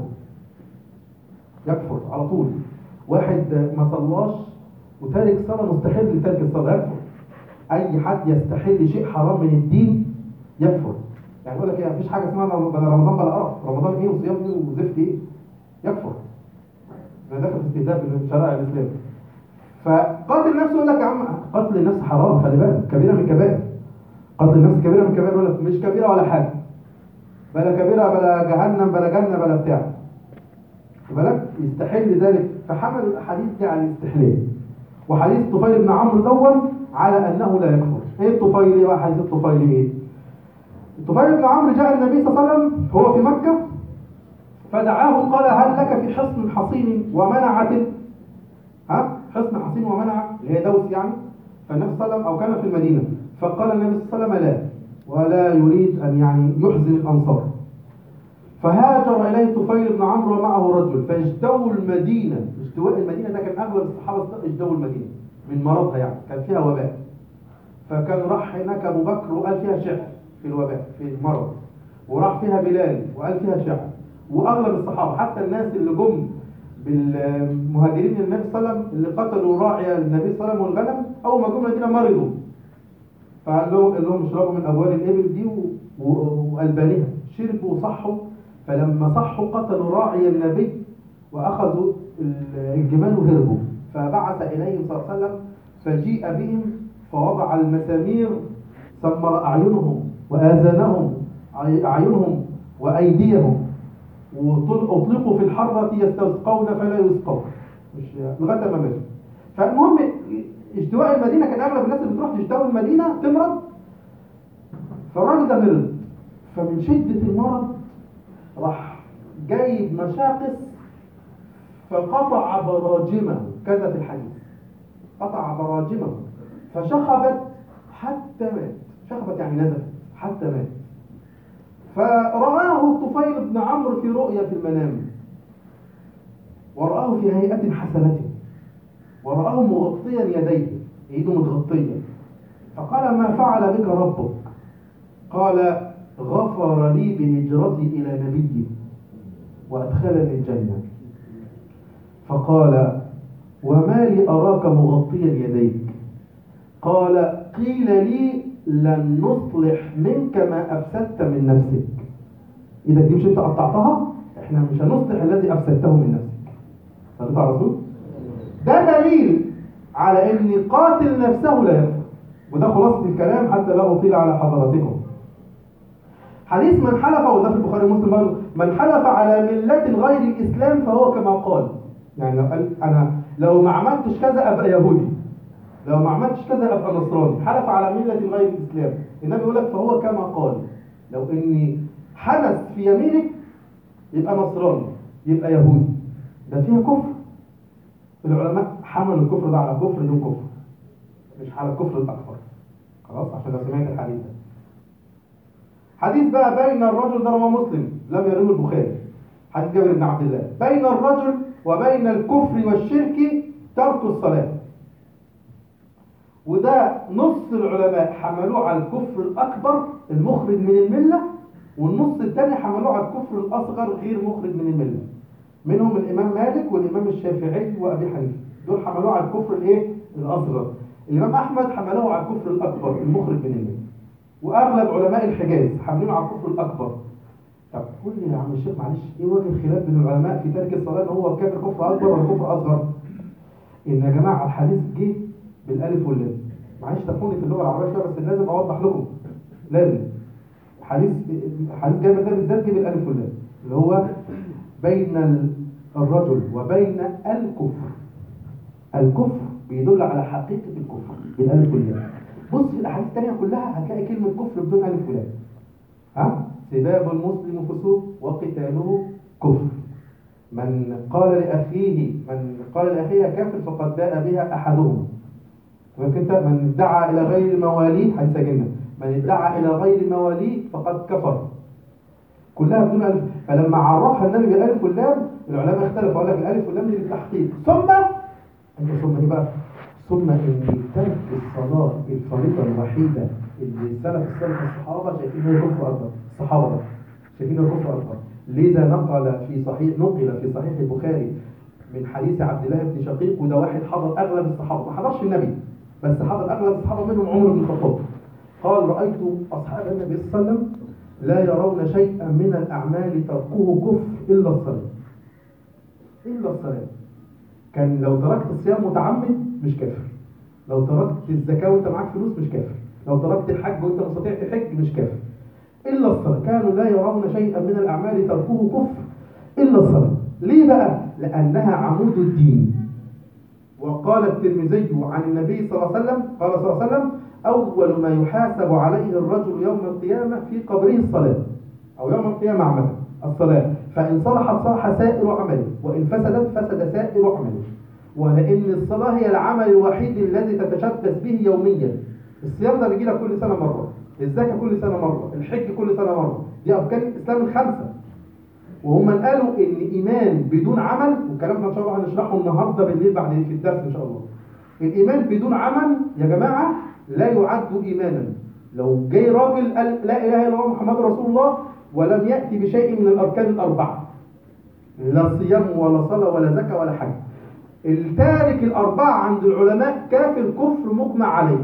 يكفر على طول واحد ما صلاش وتارك صلاة مستحل لترك الصلاة يكفر أي حد يستحل شيء حرام من الدين يكفر يعني يقول لك ايه مفيش حاجة اسمها بلا رمضان بلا قرف رمضان ايه وصيام ايه وزفت ايه يكفر ده داخل في استهزاء بشرائع الإسلام فقاتل نفسه يقول لك يا عم قتل النفس حرام خلي بالك كبيرة من الكبائر قتل النفس كبيرة من الكبائر يقول لك مش كبيرة ولا حاجة بلا كبيرة بلا جهنم بلا جنة بلا بتاع بالك يستحل ذلك فحمل الاحاديث دي على الاستحلال وحديث طفيل بن عمرو دون على انه لا يكفر ايه الطفيل ايه بقى حديث الطفيل ايه الطفيل بن عمرو جاء النبي صلى الله عليه وسلم هو في مكة فدعاه قال هل لك في حصن حصين ومنعة ها حصن حصين ومنعة اللي هي دوس يعني فالنبي صلى الله عليه وسلم او كان في المدينة فقال النبي صلى الله عليه وسلم لا ولا يريد ان يعني يحزن الانصار فهاجر إليه طفيل بن عمرو ومعه رجل فاجتووا المدينة اجتواء المدينة ده كان أغلب الصحابة اجتووا المدينة من مرضها يعني كان فيها وباء فكان راح هناك أبو بكر وقال فيها شعر في الوباء في المرض وراح فيها بلال وقال فيها شعر وأغلب الصحابة حتى الناس اللي جم بالمهاجرين للنبي صلى الله عليه وسلم اللي قتلوا راعي النبي صلى الله عليه وسلم والغنم أول ما جم المدينة مرضوا فقال لهم قال لهم اشربوا من أبوال الإبل دي وألبانها شربوا وصحوا فلما صحوا قتلوا راعي النبي وأخذوا الجمال وهربوا فبعث إليهم صلى الله عليه وسلم فجيء بهم فوضع المسامير سمر أعينهم وآذانهم أعينهم وأيديهم وأطلقوا في الحرة يستسقون فلا يسقون مش لغاية ما ماتوا فالمهم اجتواء المدينة كان أغلب الناس اللي بتروح تجتوي المدينة تمرض فالراجل ده مرض فمن شدة المرض راح جايب مشاقص فقطع براجمه كذا في الحديث قطع براجمه فشخبت حتى مات شخبت يعني نزفت حتى مات فرآه الطفيل بن عمرو في رؤيا في المنام ورآه في هيئة حسنة ورآه مغطيا يديه ايده متغطية فقال ما فعل بك ربك قال غفر لي بهجرتي إلى نبيه وأدخلني الجنة فقال وما لي أراك مغطيا يديك قال قيل لي لن نصلح منك ما افسدت من نفسك ايدك دي مش انت قطعتها احنا مش هنصلح الذي افسدته من نفسك صليت على الرسول ده دليل على ان قاتل نفسه لا يكفر وده خلاصه الكلام حتى لا اطيل على حضراتكم حديث من حلف وده في البخاري ومسلم برضه من حلف على مله غير الاسلام فهو كما قال يعني لو قال انا لو ما عملتش كذا ابقى يهودي لو ما عملتش كذا ابقى نصراني حلف على مله غير الاسلام النبي يقول لك فهو كما قال لو اني حدث في يمينك يبقى نصراني يبقى يهودي ده فيها كفر العلماء حملوا الكفر ده على كفر دون كفر مش على الكفر الاكبر خلاص عشان لو سمعت الحديث ده حديث بقى بين الرجل ده رواه مسلم لم يروه البخاري حديث جابر بن عبد الله بين الرجل وبين الكفر والشرك ترك الصلاه وده نص العلماء حملوه على الكفر الأكبر المخرج من الملة والنص الثاني حملوه على الكفر الأصغر غير مخرج من الملة منهم الإمام مالك والإمام الشافعي وأبي حنيفة دول حملوه على الكفر الإيه؟ الأصغر الإمام أحمد حملوه على الكفر الأكبر المخرج من الملة وأغلب علماء الحجاز حاملينه على الكفر الأكبر طب قول لي يا عم الشيخ معلش إيه وجه الخلاف بين العلماء في ترك الصلاة إن هو كافر كفر أكبر ولا كفر أصغر؟ إن يا جماعة الحديث جه بالالف واللام معلش تفهمني في اللغه العربيه شويه بس لازم اوضح لكم لازم حديث حديث جابر ده بالذات جه بالالف واللام اللي هو بين الرجل وبين الكفر الكفر بيدل على حقيقه الكفر بالالف واللام بص في الاحاديث الثانيه كلها هتلاقي كلمه كفر بدون الف ولام ها سباب المسلم فسوق وقتاله كفر من قال لاخيه من قال لاخيه كافر فقد باء بها احدهم انت من ادعى الى غير مواليه هيسجننا من ادعى الى غير مواليه فقد كفر كلها بدون الف فلما عرفها النبي بالالف واللام العلماء اختلفوا قال لك الالف واللام دي للتحقيق ثم انت ثم ايه بقى ثم ان ترك الصلاه الفريضه الوحيده اللي السلف السلف الصحابه شايفين هي كفر اكبر الصحابه بقى شايفين هي كفر اكبر لذا نقل في صحيح نقل في صحيح البخاري من حديث عبد الله بن شقيق وده واحد حضر اغلب الصحابه ما حضرش النبي بس حضر اغلب الصحابه منهم عمر بن الخطاب قال رايت اصحاب النبي صلى الله عليه وسلم لا يرون شيئا من الاعمال تركه كفر الا الصلاه الا الصلاه كان لو تركت الصيام متعمد مش كافر لو تركت الزكاه وانت معاك فلوس مش كافر لو تركت الحج وانت مستطيع تحج مش كافر الا الصلاه كانوا لا يرون شيئا من الاعمال تركه كفر الا الصلاه ليه بقى لانها عمود الدين وقال الترمذي عن النبي صلى الله عليه وسلم قال صلى الله عليه وسلم أول ما يحاسب عليه الرجل يوم القيامة في قبره الصلاة أو يوم القيامة عمله الصلاة فإن صلحت صلح سائر عمله وإن فسدت فسد سائر عمله ولأن الصلاة هي العمل الوحيد الذي تتشبث به يوميا الصيام ده بيجي لك كل سنة مرة الزكاة كل سنة مرة الحج كل سنة مرة دي أركان الإسلام الخمسة وهم قالوا ان ايمان بدون عمل والكلام ده ان شاء الله هنشرحه النهارده بالليل بعد في الدرس ان شاء الله الايمان بدون عمل يا جماعه لا يعد ايمانا لو جاي راجل قال لا اله الا الله محمد رسول الله ولم ياتي بشيء من الاركان الاربعه لا صيام ولا صلاه ولا زكاه ولا حج التارك الاربعه عند العلماء كافر كفر مجمع عليه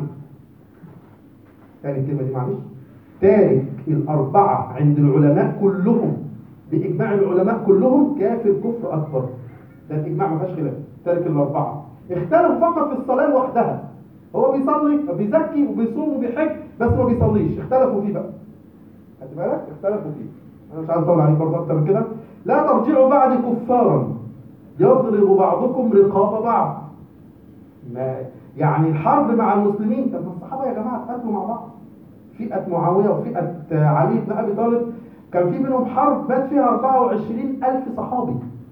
تاني الكلمه دي معلش تارك الاربعه عند العلماء كلهم بإجماع العلماء كلهم كافر كفر أكبر ده الإجماع ما فيهاش خلاف تارك الأربعة اختلفوا فقط في الصلاة لوحدها هو بيصلي وبيزكي وبيصوم وبيحج بس ما بيصليش اختلفوا فيه بقى خدت بالك اختلفوا فيه انا مش عايز اطول عليك برضه اكتر من كده لا ترجعوا بعد كفارا يضرب بعضكم رقاب بعض ما يعني الحرب مع المسلمين طب ما الصحابه يا جماعه اتقاتلوا مع بعض فئه معاويه وفئه علي بن ابي طالب كان في منهم حرب مات فيها 24 ألف صحابي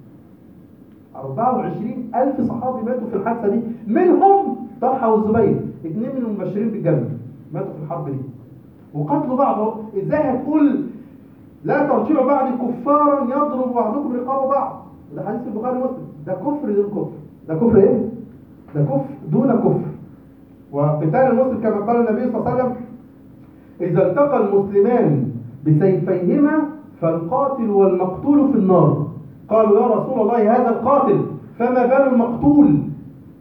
24 ألف صحابي ماتوا في الحادثة دي منهم طلحة والزبير اثنين من المبشرين بالجنة ماتوا في الحرب دي وقتلوا بعض ازاي هتقول لا ترجعوا بعد كفارا يضرب بعضكم رقاب بعض ده حديث البخاري ومسلم ده كفر دون كفر ده كفر ايه؟ ده كفر دون كفر وقتال المسلم كما قال النبي صلى الله عليه وسلم إذا التقى المسلمان بسيفيهما فالقاتل والمقتول في النار قالوا يا رسول الله هذا القاتل فما بال المقتول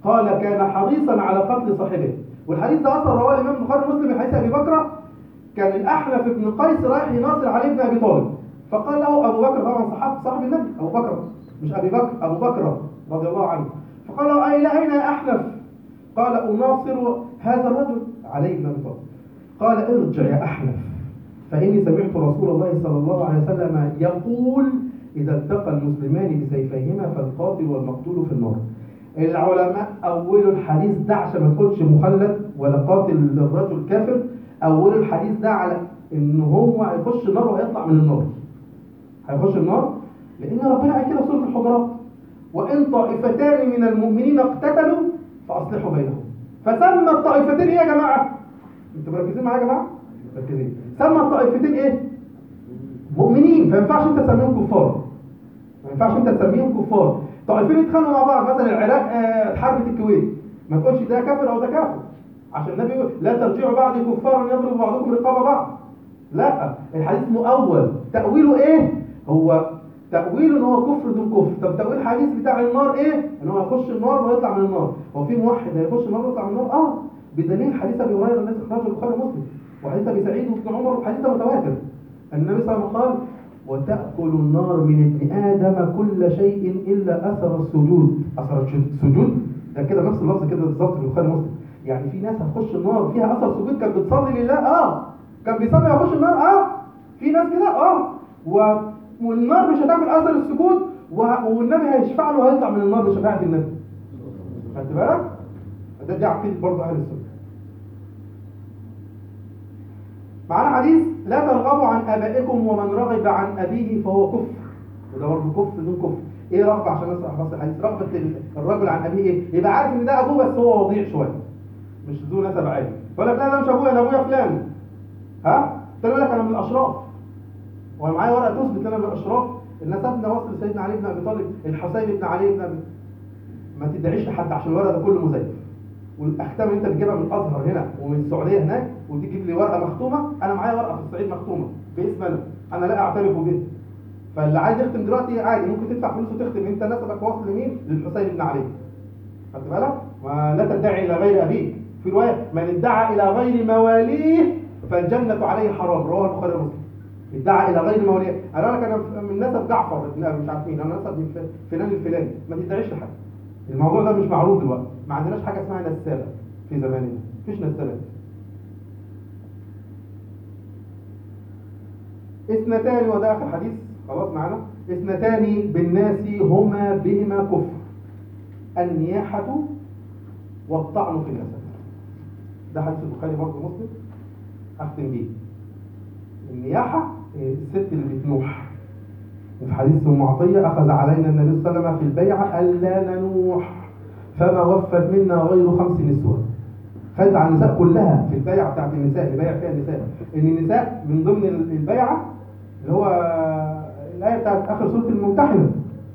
قال كان حريصا على قتل صاحبه والحديث ده اصلا رواه الامام البخاري ومسلم من حديث ابي بكر كان الاحنف بن قيس رايح يناصر علي بن ابي طالب فقال له ابو بكر طبعا صحاب صاحب النبي ابو بكر مش ابي بكر ابو بكر رضي الله عنه فقال له اين اين يا احنف قال اناصر هذا الرجل علي بن ابي طالب قال ارجع يا احنف فاني سمعت رسول الله صلى الله عليه وسلم يقول اذا التقى المسلمان بسيفيهما فالقاتل والمقتول في النار العلماء اولوا الحديث ده عشان ما تقولش مخلد ولا قاتل الرجل كافر اولوا الحديث ده على ان هو هيخش النار وهيطلع من النار هيخش النار لان ربنا قال كده في سوره الحجرات وان طائفتان من المؤمنين اقتتلوا فاصلحوا بينهم فسمى الطائفتين ايه يا جماعه انتوا مركزين معايا يا جماعه مركزين سمى الطائفتين ايه مؤمنين فما ينفعش انت تسميهم كفار ما ينفعش انت تسميهم كفار طائفين يتخانقوا مع بعض مثلا العراق آه، حربة الكويت ما تقولش ده كافر او ده كافر عشان النبي يقول لا ترجعوا بعض كفارا يضرب بعضكم رقاب بعض لا الحديث مؤول تأويله ايه هو تأويله ان هو كفر دون كفر طب تأويل الحديث بتاع النار ايه ان هو يخش النار ويطلع من النار هو في موحد هيخش النار ويطلع من النار اه بدليل حديث ابي هريره الذي اخرجه البخاري ومسلم وحديث ابي سعيد وابن عمر وحديث متواتر النبي صلى الله عليه وسلم قال وتأكل النار من ابن آدم كل شيء إلا أثر السجود أثر السجود ده كده نفس اللفظ كده بالظبط في البخاري ومسلم يعني في ناس هتخش النار فيها أثر سجود كانت بتصلي لله اه كان بيصلي يخش النار اه في ناس كده اه و... والنار مش هتاكل أثر السجود و... والنبي هيشفع له وهيطلع من النار بشفاعة النبي خدت بالك؟ ده دي عقيدة برضه أهل السنة معانا حديث لا ترغبوا عن ابائكم ومن رغب عن ابيه فهو كفر وده برضه كفر دون كفر ايه رغبه عشان نشرح بس الحديث رغبه الرجل عن ابيه ايه يبقى عارف ان ده ابوه بس هو وضيع شويه مش ذو نسب عالي فلا لا ده مش ابويا ده ابويا فلان ها تقول لك انا من الاشراف وانا معايا ورقه تثبت ان انا من الاشراف النسبنا وصل سيدنا علي بن ابي طالب الحسين بن علي بن ابي ما تدعيش لحد عشان الورقه ده كله مزيف والاختام اللي انت بتجيبها من الازهر هنا ومن السعوديه هناك وتجيب لي ورقه مختومه انا معايا ورقه في الصعيد مختومه باسم انا انا لا اعترف بها فاللي عايز يختم دلوقتي عادي ممكن تدفع فلوس وتختم انت نسبك واصل لمين للحسين بن علي خدت بالك ولا تدعي الى غير ابيك في روايه من ادعى الى غير مواليه فالجنه عليه حرام رواه البخاري ومسلم ادعى الى غير مواليه انا لك انا من نسب جعفر ابن مش عارف مين انا نسب من فلان الفلاني ما تدعيش لحد الموضوع ده مش معروف دلوقتي ما عندناش حاجه اسمها نسابه في زماننا مفيش نسابات اثنتان وده اخر حديث خلاص معانا اثنتان بالناس هما بهما كفر النياحة والطعن في النسب ده حديث البخاري برضه مسلم اختم بيه النياحة الست اللي بتنوح وفي حديث ام عطيه اخذ علينا النبي صلى الله عليه وسلم في البيعه الا ننوح فما وفت منا غير خمس نسوة خدت على النساء كلها في البيعه بتاعت النساء اللي بايع فيها النساء ان النساء من ضمن البيعه اللي هو الايه بتاعت اخر سوره الممتحنه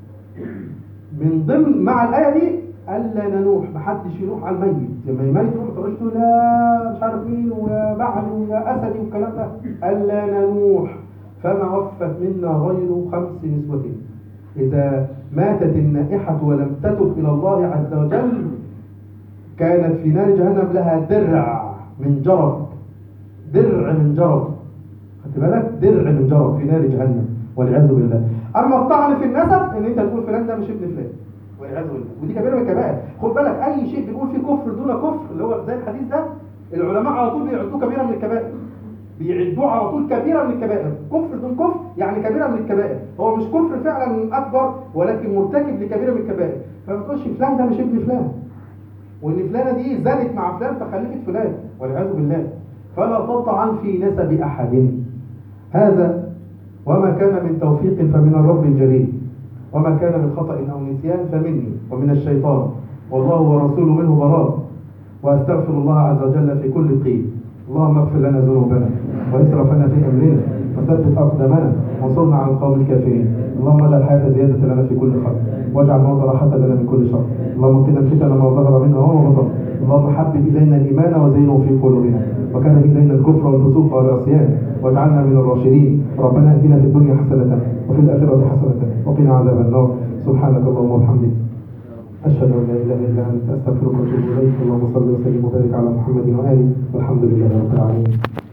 من ضمن مع الايه دي الا ننوح محدش يروح على الميت لما يميت تروح تقول له لا مش عارف مين ويا بعلي ويا اسدي والكلام ده الا ننوح فما وفت منا غير خمس نسوة إذا ماتت النائحة ولم تتب إلى الله عز وجل كانت في نار جهنم لها درع من جرب درع من جرب خدت بالك درع من جرب في نار جهنم والعياذ بالله أما الطعن في النسب إن أنت تقول فلان ده مش ابن فلان والعياذ بالله ودي كبيرة من الكبائر خد بالك أي شيء بيقول فيه كفر دون كفر اللي هو زي الحديث ده العلماء على طول بيعدوه كبيرة من الكبائر بيعدوه على طول كبيرة من الكبائر كفر دون كفر يعني كبيرة من الكبائر هو مش كفر فعلا أكبر ولكن مرتكب لكبيرة من الكبائر فما تقولش فلان ده مش ابن فلان وان فلانة دي زنت مع فلان فخلفت فلان والعياذ بالله فلا تطعن في نسب أحد هذا وما كان من توفيق فمن الرب الجليل وما كان من خطأ أو نسيان فمني ومن الشيطان والله ورسوله منه براء وأستغفر الله عز وجل في كل قيل اللهم اغفر لنا ذنوبنا واسرافنا في امرنا وثبت اقدامنا وانصرنا على القوم الكافرين اللهم اجعل الحياه زياده لنا في كل خير واجعل الموت راحه لنا من كل شر اللهم قنا الفتن ما ظهر منها وما بطن اللهم حبب الينا الايمان وزينه في قلوبنا وكره الينا الكفر والفسوق والعصيان واجعلنا من الراشدين ربنا اتنا في الدنيا حسنه وفي الاخره حسنه وقنا عذاب النار سبحانك اللهم وبحمدك أشهد أن لا إله إلا أنت أستغفرك وأتوب إليك اللهم صل وسلم وبارك على محمد وآله والحمد لله رب العالمين